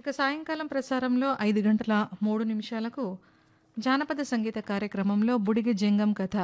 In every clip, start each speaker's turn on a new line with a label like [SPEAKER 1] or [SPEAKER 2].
[SPEAKER 1] ఇక సాయంకాలం ప్రసారంలో ఐదు గంటల మూడు నిమిషాలకు జానపద సంగీత కార్యక్రమంలో బుడిగి జంగం కథ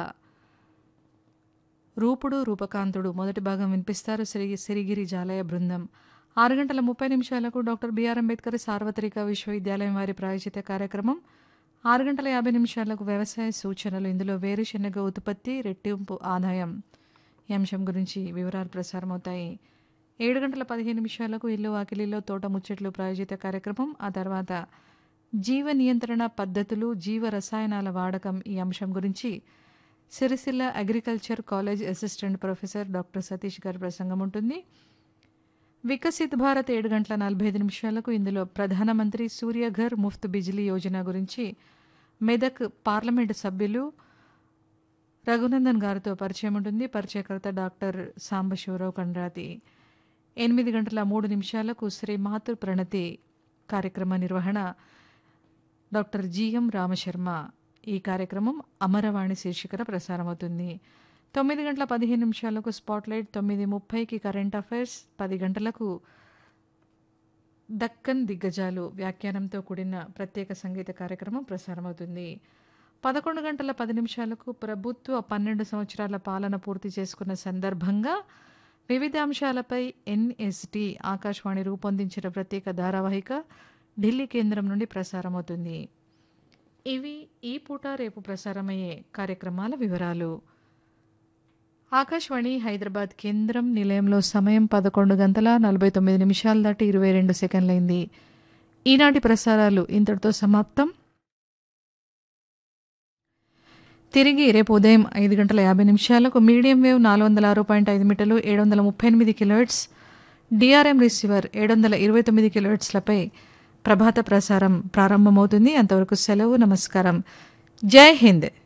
[SPEAKER 1] రూపుడు రూపకాంతుడు మొదటి భాగం వినిపిస్తారు శ్రీ సిరిగిరి జాలయ బృందం ఆరు గంటల ముప్పై నిమిషాలకు డాక్టర్ బిఆర్ అంబేద్కర్ సార్వత్రిక విశ్వవిద్యాలయం వారి ప్రాయోజిత కార్యక్రమం ఆరు గంటల యాభై నిమిషాలకు వ్యవసాయ సూచనలు ఇందులో వేరుశెనగ ఉత్పత్తి రెట్టింపు ఆదాయం ఈ అంశం గురించి వివరాలు ప్రసారమవుతాయి ఏడు గంటల పదిహేను నిమిషాలకు ఇల్లు వాకిలిలో తోట ముచ్చట్లు ప్రాయోజిత కార్యక్రమం ఆ తర్వాత జీవ నియంత్రణ పద్ధతులు జీవ రసాయనాల వాడకం ఈ అంశం గురించి Sircilla agriculture college assistant professor doctor Satish గారి ప్రసంగం ఉంటుంది వికసిత్ భారత్ ఏడు గంటల నలభై ఐదు నిమిషాలకు ఇందులో ప్రధానమంత్రి సూర్యఘర్ ముఫ్త్ బిజిలీ యోజన గురించి మెదక్ పార్లమెంటు సభ్యులు రఘునందన్ గారితో పరిచయం ఉంటుంది పరిచయకర్త డాక్టర్ సాంబశివరావు కండ్రాతి ఎనిమిది గంటల మూడు నిమిషాలకు శ్రీ మాతృ ప్రణతి కార్యక్రమ నిర్వహణ డాక్టర్ జిఎం రామశర్మ ఈ కార్యక్రమం అమరవాణి శీర్షికన ప్రసారమవుతుంది తొమ్మిది గంటల పదిహేను నిమిషాలకు స్పాట్లైట్ తొమ్మిది ముప్పైకి కరెంట్ అఫైర్స్ పది గంటలకు దక్కన్ దిగ్గజాలు వ్యాఖ్యానంతో కూడిన ప్రత్యేక సంగీత కార్యక్రమం ప్రసారమవుతుంది పదకొండు గంటల పది నిమిషాలకు ప్రభుత్వ పన్నెండు సంవత్సరాల పాలన పూర్తి చేసుకున్న సందర్భంగా వివిధ అంశాలపై ఎన్ఎస్టి ఆకాశవాణి రూపొందించిన ప్రత్యేక ధారావాహిక ఢిల్లీ కేంద్రం నుండి ప్రసారమవుతుంది ఇవి ఈ పూట రేపు ప్రసారమయ్యే కార్యక్రమాల వివరాలు ఆకాశవాణి హైదరాబాద్ కేంద్రం నిలయంలో సమయం పదకొండు గంటల నలభై తొమ్మిది నిమిషాలు దాటి ఇరవై రెండు సెకండ్లైంది ఈనాటి ప్రసారాలు ఇంతటితో సమాప్తం తిరిగి రేపు ఉదయం ఐదు గంటల యాభై నిమిషాలకు మీడియం వేవ్ నాలుగు వందల ఆరు పాయింట్ ఐదు మీటర్లు ఏడు వందల ముప్పై ఎనిమిది కిలోహెట్స్ డిఆర్ఎం రిసీవర్ ఏడు వందల ఇరవై తొమ్మిది కిలోహెట్స్లపై ప్రభాత ప్రసారం ప్రారంభమవుతుంది అంతవరకు సెలవు నమస్కారం జై హింద్